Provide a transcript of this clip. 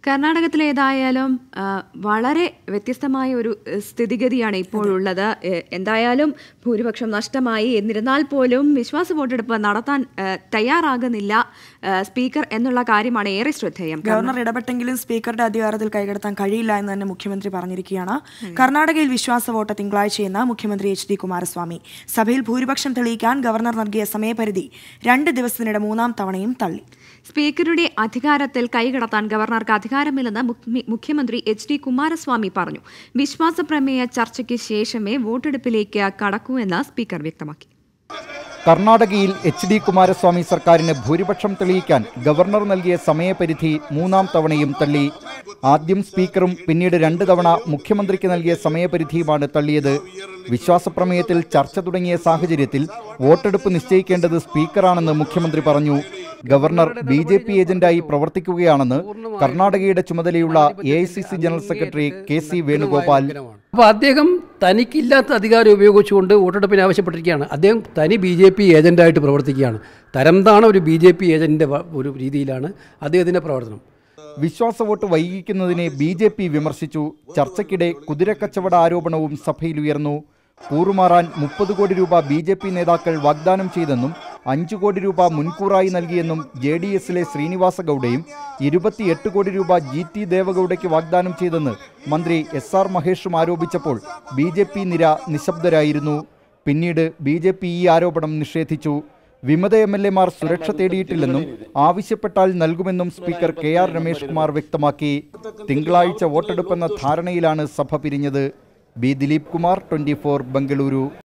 കർണാടകത്തിലേതായാലും ആ, വളരെ വ്യത്യസ്തമായ ഒരു ഏഹ്, സ്ഥിതിഗതിയാണ് ഇപ്പോഴുള്ളത് ഏഹ്, എന്തായാലും ഭൂരിപക്ഷം നഷ്ടമായി എന്നിരുന്നാൽ പോലും വിശ്വാസ വോട്ടെടുപ്പ് നടത്താൻ ഏഹ്, തയ്യാറാകുന്നില്ല ഏഹ്, സ്പീക്കർ എന്നുള്ള കാര്യമാണ് ഏറെ ശ്രദ്ധേയം ഗവർണർ ഇടപെട്ടെങ്കിലും സ്പീക്കറുടെ അധികാരത്തിൽ കൈകടത്താൻ കഴിയില്ല എന്ന് തന്നെ മുഖ്യമന്ത്രി പറഞ്ഞിരിക്കുകയാണ് കർണാടകയിൽ വിശ്വാസ വോട്ട് തിങ്കളാഴ്ചയെന്ന് മുഖ്യമന്ത്രി എച്ച് ഡി കുമാരസ്വാമി സഭയിൽ ഭൂരിപക്ഷം തെളിയിക്കാൻ ഗവർണർ നൽകിയ സമയപരിധി രണ്ട് ദിവസത്തിനിടെ മൂന്നാം തവണയും തള്ളി സ്പീക്കറുടെ അധികാരത്തിൽ കൈകടത്താൻ ഗവർണർക്ക് അധികാരമില്ലെന്ന് മുഖ്യ- മുഖ്യമന്ത്രി എച്ച് ഡി കുമാരസ്വാമി പറഞ്ഞു വിശ്വാസ പ്രമേയ ചർച്ചയ്ക്ക് ശേഷമേ വോട്ടെടുപ്പിലേക്ക് കടക്കൂ എന്ന് സ്പീക്കർ വ്യക്തമാക്കി കർണാടകയിൽ എച്ച് ഡി കുമാരസ്വാമി സർക്കാരിന് ഭൂരിപക്ഷം തെളിയിക്കാൻ ഗവർണർ നൽകിയ സമയപരിധി മൂന്നാം തവണയും തള്ളി ആദ്യം സ്പീക്കറും പിന്നീട് രണ്ട് തവണ മുഖ്യമന്ത്രിക്ക് നൽകിയ സമയപരിധിയുമാണ് തള്ളിയത് വിശ്വാസപ്രമേയത്തിൽ ചർച്ച തുടങ്ങിയ സാഹചര്യത്തിൽ വോട്ടെടുപ്പ് നിശ്ചയിക്കേണ്ടത് സ്പീക്കറാണെന്ന് മുഖ്യമന്ത്രി പറഞ്ഞു ഗവർണർ ബി ജെ പി ഏജന്റായി പ്രവർത്തിക്കുകയാണെന്ന് കർണാടകയുടെ ചുമതലയുള്ള A I C C general secretary K C Venugopal അപ്പോൾ അദ്ദേഹം തനിക്കില്ലാത്ത അധികാരം ഉപയോഗിച്ചുകൊണ്ട് വോട്ടെടുപ്പിന് ആവശ്യപ്പെട്ടിരിക്കുകയാണ് അദ്ദേഹം തനി ബി ജെ പി ഏജൻ്റായിട്ട് പ്രവർത്തിക്കുകയാണ് തരംതാണ ഒരു ബി ജെ പി ഏജൻറ്റിൻ്റെ ഒരു രീതിയിലാണ് അദ്ദേഹത്തിൻ്റെ പ്രവർത്തനം വിശ്വാസ വോട്ട് വൈകിക്കുന്നതിനെ ബി ജെ പി വിമർശിച്ചു ചർച്ചയ്ക്കിടെ കുതിരക്കച്ചവട ആരോപണവും സഭയിലുയർന്നു കൂറുമാറാൻ മുപ്പത് കോടി രൂപ ബി ജെ പി നേതാക്കൾ വാഗ്ദാനം ചെയ്തെന്നും അഞ്ചു കോടി രൂപ മുൻകൂറായി നൽകിയെന്നും ജെ ഡി എസിലെ ശ്രീനിവാസ ഗൗഡയും ഇരുപത്തിയെട്ട് കോടി രൂപ ജി ടി ദേവഗൌഡയ്ക്ക് വാഗ്ദാനം ചെയ്തെന്ന് മന്ത്രി എസ് ആർ മഹേഷും ആരോപിച്ചപ്പോൾ ബി ജെ പി നിര നിശബ്ദരായിരുന്നു പിന്നീട് ബി ജെ പി ഈ ആരോപണം നിഷേധിച്ചു വിമത എം എൽ എമാർ സുരക്ഷ തേടിയിട്ടില്ലെന്നും ആവശ്യപ്പെട്ടാൽ നൽകുമെന്നും speaker K R Ramesh Kumar വ്യക്തമാക്കി തിങ്കളാഴ്ച വോട്ടെടുപ്പെന്ന ധാരണയിലാണ് സഭ പിരിഞ്ഞത് ബി ദിലീപ് കുമാർ ട്വന്റി ബംഗളൂരു